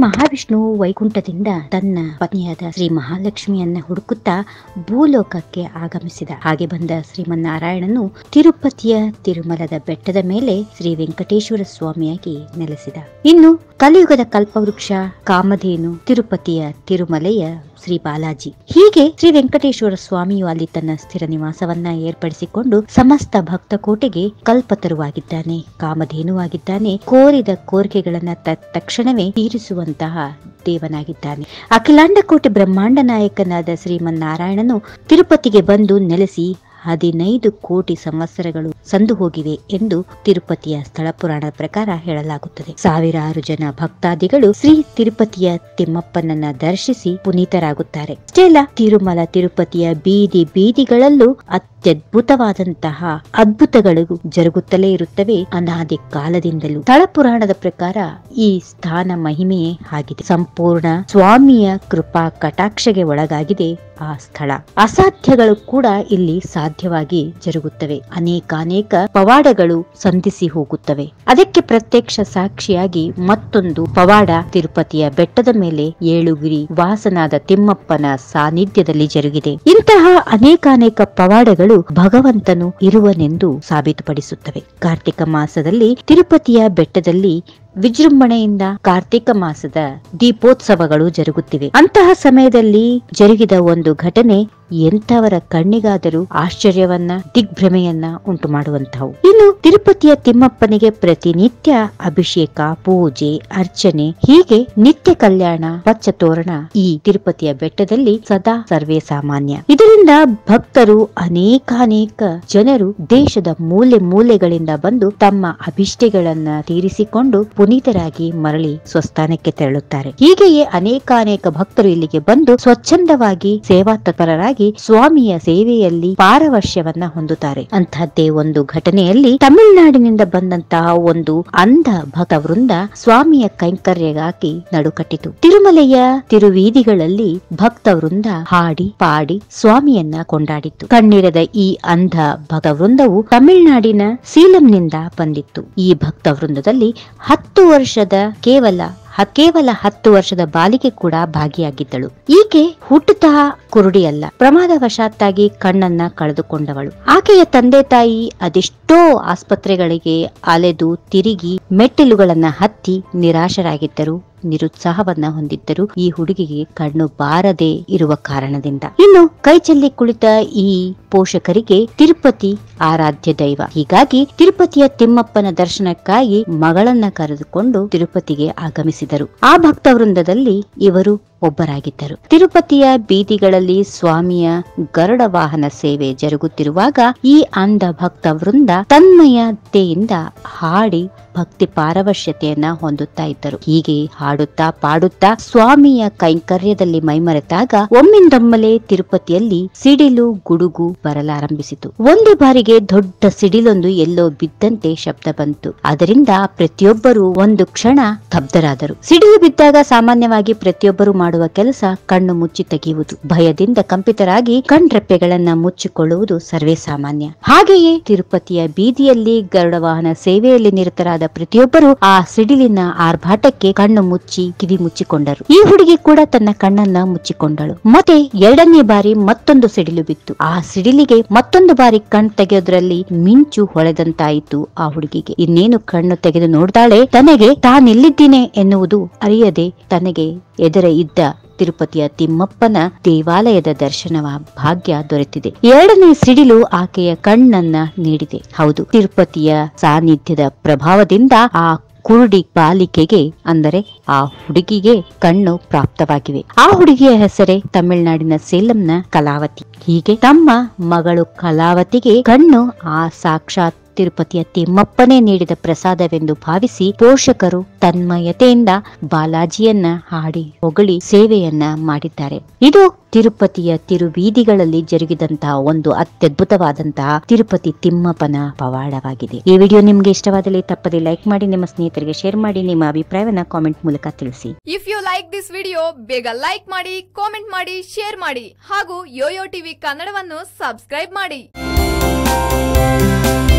ಮಹಾವಿಷ್ಣು ವೈಕುಂಠದಿಂದ ತನ್ನ ಪತ್ನಿಯಾದ ಶ್ರೀ ಮಹಾಲಕ್ಷ್ಮಿಯನ್ನ ಹುಡುಕುತ್ತಾ ಭೂಲೋಕಕ್ಕೆ ಆಗಮಿಸಿದ ಹಾಗೆ ಬಂದ ಶ್ರೀಮನ್ನಾರಾಯಣನು ತಿರುಪತಿಯ ತಿರುಮಲದ ಬೆಟ್ಟದ ಮೇಲೆ ಶ್ರೀ ವೆಂಕಟೇಶ್ವರ ಸ್ವಾಮಿಯಾಗಿ ನೆಲೆಸಿದ ಇನ್ನು ಕಲಿಯುಗದ ಕಲ್ಪವೃಕ್ಷ ಕಾಮಧೇನು ತಿರುಪತಿಯ ತಿರುಮಲೆಯ ಶ್ರೀ ಬಾಲಾಜಿ ಹೀಗೆ ಶ್ರೀ ವೆಂಕಟೇಶ್ವರ ಸ್ವಾಮಿಯು ಅಲ್ಲಿ ತನ್ನ ಸ್ಥಿರ ನಿವಾಸವನ್ನ ಏರ್ಪಡಿಸಿಕೊಂಡು ಸಮಸ್ತ ಭಕ್ತ ಕೋಟೆಗೆ ಕಲ್ಪತರುವಾಗಿದ್ದಾನೆ ಕಾಮಧೇನುವಾಗಿದ್ದಾನೆ ಕೋರಿದ ಕೋರಿಕೆಗಳನ್ನ ತ- ತಕ್ಷಣವೇ ತೀರಿಸುವಂತಹ ದೇವನಾಗಿದ್ದಾನೆ ಅಖಿಲಾಂಡ ಕೋಟೆ ಬ್ರಹ್ಮಾಂಡ ನಾಯಕನಾದ ಶ್ರೀಮನ್ನಾರಾಯಣನು ತಿರುಪತಿಗೆ ಬಂದು ನೆಲೆಸಿ ಹದಿನೈದು ಕೋಟಿ ಸಂವತ್ಸರಗಳು ಸಂದು ಹೋಗಿವೆ ಎಂದು ತಿರುಪತಿಯ ಸ್ಥಳ ಪುರಾಣದ ಪ್ರಕಾರ ಹೇಳಲಾಗುತ್ತದೆ ಸಾವಿರಾರು ಜನ ಭಕ್ತಾದಿಗಳು ಶ್ರೀ ತಿರುಪತಿಯ ತಿಮ್ಮಪ್ಪನನ್ನ ದರ್ಶಿಸಿ ಪುನೀತರಾಗುತ್ತಾರೆ ಅಷ್ಟೇ ಅಲ್ಲ ತಿರುಮಲ ತಿರುಪತಿಯ ಬೀದಿ ಬೀದಿಗಳಲ್ಲೂ ಅತ್ಯದ್ಭುತವಾದಂತಹ ಅದ್ಭುತಗಳು ಜರುಗುತ್ತಲೇ ಇರುತ್ತವೆ ಅನಾದಿ ಕಾಲದಿಂದಲೂ ಸ್ಥಳ ಪುರಾಣದ ಪ್ರಕಾರ ಈ ಸ್ಥಾನ ಮಹಿಮೆಯೇ ಆಗಿದೆ ಸಂಪೂರ್ಣ ಸ್ವಾಮಿಯ ಕೃಪಾ ಕಟಾಕ್ಷಗೆ ಒಳಗಾಗಿದೆ ಆ ಸ್ಥಳ ಅಸಾಧ್ಯಗಳು ಕೂಡ ಇಲ್ಲಿ ಸಾಧ್ಯವಾಗಿ ಜರುಗುತ್ತವೆ ಅನೇಕಾನೇಕ ಪವಾಡಗಳು ಸಂಧಿಸಿ ಹೋಗುತ್ತವೆ ಅದಕ್ಕೆ ಪ್ರತ್ಯಕ್ಷ ಸಾಕ್ಷಿಯಾಗಿ ಮತ್ತೊಂದು ಪವಾಡ ತಿರುಪತಿಯ ಬೆಟ್ಟದ ಮೇಲೆ ಏಳುಗಿರಿ ವಾಸನಾದ ತಿಮ್ಮಪ್ಪನ ಸಾನ್ನಿಧ್ಯದಲ್ಲಿ ಜರುಗಿದೆ ಇಂತಹ ಅನೇಕಾನೇಕ ಪವಾಡಗಳು ಭಗವಂತನು ಇರುವನೆಂದು ಸಾಬೀತುಪಡಿಸುತ್ತವೆ ಕಾರ್ತಿಕ ಮಾಸದಲ್ಲಿ ತಿರುಪತಿಯ ಬೆಟ್ಟದಲ್ಲಿ ವಿಜೃಂಭಣೆಯಿಂದ ಕಾರ್ತಿಕ ಮಾಸದ ದೀಪೋತ್ಸವಗಳು ಜರುಗುತ್ತಿವೆ ಅಂತಹ ಸಮಯದಲ್ಲಿ ಜರುಗಿದ ಒಂದು ಘಟನೆ ಎಂಥವರ ಕಣ್ಣಿಗಾದರೂ ಆಶ್ಚರ್ಯವನ್ನ ದಿಗ್ಭ್ರಮೆಯನ್ನ ಉಂಟು ಮಾಡುವಂತಹವು ಇನ್ನು ತಿರುಪತಿಯ ತಿಮ್ಮಪ್ಪನಿಗೆ ಪ್ರತಿನಿತ್ಯ ಅಭಿಷೇಕ ಪೂಜೆ ಅರ್ಚನೆ ಹೀಗೆ ನಿತ್ಯ ಕಲ್ಯಾಣ ಪಚ್ಚ ತೋರಣ ಈ ತಿರುಪತಿಯ ಬೆಟ್ಟದಲ್ಲಿ ಸದಾ ಸರ್ವೇ ಸಾಮಾನ್ಯ ಇದರಿಂದ ಭಕ್ತರು ಅನೇಕಾನೇಕ ಜನರು ದೇಶದ ಮೂಲೆ ಮೂಲೆಗಳಿಂದ ಬಂದು ತಮ್ಮ ಅಭಿಷ್ಟಗಳನ್ನ ತೀರಿಸಿಕೊಂಡು ಪುನೀತರಾಗಿ ಮರಳಿ ಸ್ವಸ್ಥಾನಕ್ಕೆ ತೆರಳುತ್ತಾರೆ ಹೀಗೆಯೇ ಅನೇಕಾನೇಕ ಭಕ್ತರು ಇಲ್ಲಿಗೆ ಬಂದು ಸ್ವಚ್ಛಂದವಾಗಿ ಸೇವಾ ತತ್ಪರರಾಗಿ ಸ್ವಾಮಿಯ ಸೇವೆಯಲ್ಲಿ ಪಾರವಶ್ಯವನ್ನ ಹೊಂದುತ್ತಾರೆ ಅಂತಹದ್ದೇ ಒಂದು ಘಟನೆಯಲ್ಲಿ ತಮಿಳುನಾಡಿನಿಂದ ಬಂದಂತಹ ಒಂದು ಅಂಧ ಭಕ್ತ ವೃಂದ ಸ್ವಾಮಿಯ ಕೈಂಕರ್ಯಗಾಗಿ ನಡುಕಟ್ಟಿತು ತಿರುಮಲೆಯ ತಿರುವೀದಿಗಳಲ್ಲಿ ಭಕ್ತ ವೃಂದ ಹಾಡಿ ಪಾಡಿ ಸ್ವಾಮಿಯನ್ನ ಕೊಂಡಾಡಿತ್ತು ಕಣ್ಣಿರದ ಈ ಅಂಧ ಭಕ್ತ ವೃಂದವು ತಮಿಳುನಾಡಿನ ಸೀಲಂನಿಂದ ಬಂದಿತ್ತು ಈ ಭಕ್ತ ವೃಂದದಲ್ಲಿ ಹತ್ತು ವರ್ಷದ ಕೇವಲ ಹ- ಕೇವಲ ಹತ್ತು ವರ್ಷದ ಬಾಲಿಕೆ ಕೂಡ ಭಾಗಿಯಾಗಿದ್ದಳು ಈಕೆ ಹುಟ್ಟುತ್ತಾ ಕುರುಡಿಯಲ್ಲ ಪ್ರಮಾದವಶಾತ್ತಾಗಿ ಕಣ್ಣನ್ನ ಕಳೆದುಕೊಂಡವಳು ಆಕೆಯ ತಂದೆ ತಾಯಿ ಅದೆಷ್ಟೋ ಆಸ್ಪತ್ರೆಗಳಿಗೆ ಅಲೆದು ತಿರುಗಿ ಮೆಟ್ಟಿಲುಗಳನ್ನ ಹತ್ತಿ ನಿರಾಶರಾಗಿದ್ದರು ನಿರುತ್ಸಾಹವನ್ನ ಹೊಂದಿದ್ದರು ಈ ಹುಡುಗಿಗೆ ಕಣ್ಣು ಬಾರದೆ ಇರುವ ಕಾರಣದಿಂದ ಇನ್ನು ಕೈ ಚೆಲ್ಲಿ ಕುಳಿತ ಈ ಪೋಷಕರಿಗೆ ತಿರುಪತಿ ಆರಾಧ್ಯ ದೈವ ಹೀಗಾಗಿ ತಿರುಪತಿಯ ತಿಮ್ಮಪ್ಪನ ದರ್ಶನಕ್ಕಾಗಿ ಮಗಳನ್ನ ಕರೆದುಕೊಂಡು ತಿರುಪತಿಗೆ ಆಗಮಿಸಿದರು ಆ ಭಕ್ತ ವೃಂದದಲ್ಲಿ ಇವರು ಒಬ್ಬರಾಗಿದ್ದರು ತಿರುಪತಿಯ ಬೀದಿಗಳಲ್ಲಿ ಸ್ವಾಮಿಯ ಗರುಡ ವಾಹನ ಸೇವೆ ಜರುಗುತ್ತಿರುವಾಗ ಈ ಅಂಧ ಭಕ್ತ ವೃಂದ ತನ್ಮಯತೆಯಿಂದ ಹಾಡಿ ಭಕ್ತಿ ಪಾರವಶ್ಯತೆಯನ್ನ ಹೊಂದುತ್ತಾ ಇದ್ದರು ಹೀಗೆ ಹಾಡುತ್ತಾ ಪಾಡುತ್ತಾ ಸ್ವಾಮಿಯ ಕೈಂಕರ್ಯದಲ್ಲಿ ಮೈಮರೆತಾಗ ಒಮ್ಮಿಂದೊಮ್ಮೆಲೆ ತಿರುಪತಿಯಲ್ಲಿ ಸಿಡಿಲು ಗುಡುಗು ಬರಲಾರಂಭಿಸಿತು ಒಂದು ಬಾರಿಗೆ ದೊಡ್ಡ ಸಿಡಿಲೊಂದು ಎಲ್ಲೋ ಬಿದ್ದಂತೆ ಶಬ್ದ ಬಂತು ಅದರಿಂದ ಪ್ರತಿಯೊಬ್ಬರು ಒಂದು ಕ್ಷಣ ಸ್ತಬ್ಧರಾದರು ಸಿಡಿಲು ಬಿದ್ದಾಗ ಸಾಮಾನ್ಯವಾಗಿ ಪ್ರತಿಯೊಬ್ಬರು ಮಾಡುವ ಕೆಲಸ ಕಣ್ಣು ಮುಚ್ಚಿ ತೆಗೆಯುವುದು ಭಯದಿಂದ ಕಂಪಿತರಾಗಿ ಕಣ್ರೆಪ್ಪೆಗಳನ್ನ ಮುಚ್ಚಿಕೊಳ್ಳುವುದು ಸರ್ವೇ ಸಾಮಾನ್ಯ ಹಾಗೆಯೇ ತಿರುಪತಿಯ ಬೀದಿಯಲ್ಲಿ ಗರುಡ ವಾಹನ ಸೇವೆಯಲ್ಲಿ ನಿರತರಾದ ಪ್ರತಿಯೊಬ್ಬರು ಆ ಸಿಡಿಲಿನ ಆರ್ಭಾಟಕ್ಕೆ ಕಣ್ಣು ಮುಚ್ಚಿ ಕಿವಿ ಮುಚ್ಚಿಕೊಂಡರು ಈ ಹುಡುಗಿ ಕೂಡ ತನ್ನ ಕಣ್ಣನ್ನ ಮುಚ್ಚಿಕೊಂಡಳು ಮತ್ತೆ ಎರಡನೇ ಬಾರಿ ಮತ್ತೊಂದು ಸಿಡಿಲು ಬಿತ್ತು ಆ ಸಿಡಿಲಿಗೆ ಮತ್ತೊಂದು ಬಾರಿ ಕಣ್ ತೆಗೆಯೋದ್ರಲ್ಲಿ ಮಿಂಚು ಹೊಳೆದಂತಾಯಿತು ಆ ಹುಡುಗಿಗೆ ಇನ್ನೇನು ಕಣ್ಣು ತೆಗೆದು ನೋಡ್ತಾಳೆ ತನಗೆ ತಾನೆಲ್ಲಿದ್ದೀನಿ ಎನ್ನುವುದು ಅರಿಯದೆ ತನಗೆ ಎದುರ ಇದ್ದ ತಿರುಪತಿಯ ತಿಮ್ಮಪ್ಪನ ದೇವಾಲಯದ ದರ್ಶನವ ಭಾಗ್ಯ ದೊರೆತಿದೆ ಎರಡನೇ ಸಿಡಿಲು ಆಕೆಯ ಕಣ್ಣನ್ನ ನೀಡಿದೆ ಹೌದು ತಿರುಪತಿಯ ಸಾನ್ನಿಧ್ಯದ ಪ್ರಭಾವದಿಂದ ಆ ಕುರುಡಿ ಬಾಲಿಕೆಗೆ ಅಂದರೆ ಆ ಹುಡುಗಿಗೆ ಕಣ್ಣು ಪ್ರಾಪ್ತವಾಗಿವೆ ಆ ಹುಡುಗಿಯ ಹೆಸರೇ ತಮಿಳುನಾಡಿನ ಸೇಲಂನ ಕಲಾವತಿ ಹೀಗೆ ತಮ್ಮ ಮಗಳು ಕಲಾವತಿಗೆ ಕಣ್ಣು ಆ ಸಾಕ್ಷಾತ್ ತಿರುಪತಿಯ ತಿಮ್ಮಪ್ಪನೇ ನೀಡಿದ ಪ್ರಸಾದವೆಂದು ಭಾವಿಸಿ ಪೋಷಕರು ತನ್ಮಯತೆಯಿಂದ ಬಾಲಾಜಿಯನ್ನ ಹಾಡಿ ಹೊಗಳಿ ಸೇವೆಯನ್ನ ಮಾಡಿದ್ದಾರೆ ಇದು ತಿರುಪತಿಯ ತಿರುಬೀದಿಗಳಲ್ಲಿ ಜರುಗಿದಂತಹ ಒಂದು ಅತ್ಯದ್ಭುತವಾದಂತಹ ತಿರುಪತಿ ತಿಮ್ಮಪ್ಪನ ಪವಾಡವಾಗಿದೆ ಈ ವಿಡಿಯೋ ನಿಮ್ಗೆ ಇಷ್ಟವಾದಲ್ಲಿ ತಪ್ಪದೆ ಲೈಕ್ ಮಾಡಿ ನಿಮ್ಮ ಸ್ನೇಹಿತರಿಗೆ ಶೇರ್ ಮಾಡಿ ನಿಮ್ಮ ಅಭಿಪ್ರಾಯವನ್ನ ಕಾಮೆಂಟ್ ಮೂಲಕ ತಿಳಿಸಿ if you like this video ಬೇಗ ಲೈಕ್ ಮಾಡಿ ಕಾಮೆಂಟ್ ಮಾಡಿ ಶೇರ್ ಮಾಡಿ ಹಾಗೂ ಯೋಯೋ ಟಿವಿ ಕನ್ನಡವನ್ನು ಸಬ್ಸ್ಕ್ರೈಬ್ ಮಾಡಿ